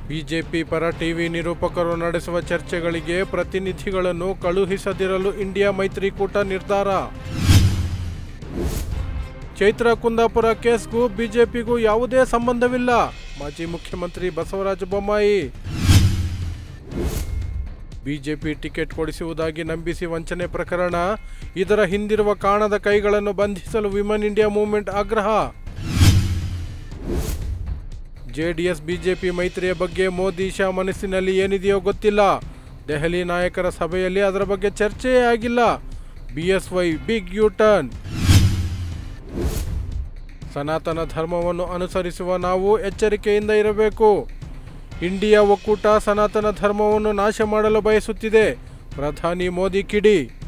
BJP ಪರ TV ನಿರೂಪಕರು ನಡೆಸುವ ಚರ್ಚೆಗಳಿಗೆ ಪ್ರತಿನಿಧಿಗಳನ್ನು ಕಳುಹಿಸದಿರಲು ಇಂಡಿಯಾ ಮೈತ್ರಿಕೂಟ ನಿರ್ಧಾರ ಚೈತ್ರ ಕುಂದಾಪುರ ಕೇಸ್ಗೂ ಬಿಜೆಪಿಗೂ ಯಾವುದೇ ಸಂಬಂಧವಿಲ್ಲ ಮಾಜಿ ಮುಖ್ಯಮಂತ್ರಿ ಬಸವರಾಜ ಬೊಮ್ಮಾಯಿ ಬಿಜೆಪಿ ಟಿಕೆಟ್ ಕೊಡಿಸುವುದಾಗಿ ನಂಬಿಸಿ ವಂಚನೆ ಪ್ರಕರಣ ಇದರ ಹಿಂದಿರುವ ಕಾಣದ ಕೈಗಳನ್ನು ಬಂಧಿಸಲು ವಿಮನ್ ಇಂಡಿಯಾ ಮೂವ್ಮೆಂಟ್ ಆಗ್ರಹ ಜೆಡಿಎಸ್ ಬಿಜೆಪಿ ಮೈತ್ರಿಯ ಬಗ್ಗೆ ಮೋದಿ ಶಾ ಮನಸ್ಸಿನಲ್ಲಿ ಏನಿದೆಯೋ ಗೊತ್ತಿಲ್ಲ ದೆಹಲಿ ನಾಯಕರ ಸಭೆಯಲ್ಲಿ ಅದರ ಬಗ್ಗೆ ಚರ್ಚೆಯೇ ಆಗಿಲ್ಲ ಬಿಎಸ್ವೈ ಬಿಗ್ ಯು ಟರ್ನ್ ಸನಾತನ ಧರ್ಮವನ್ನು ಅನುಸರಿಸುವ ನಾವು ಎಚ್ಚರಿಕೆಯಿಂದ ಇರಬೇಕು ಇಂಡಿಯಾ ಒಕ್ಕೂಟ ಸನಾತನ ಧರ್ಮವನ್ನು ನಾಶ ಮಾಡಲು ಬಯಸುತ್ತಿದೆ ಪ್ರಧಾನಿ ಮೋದಿ ಕಿಡಿ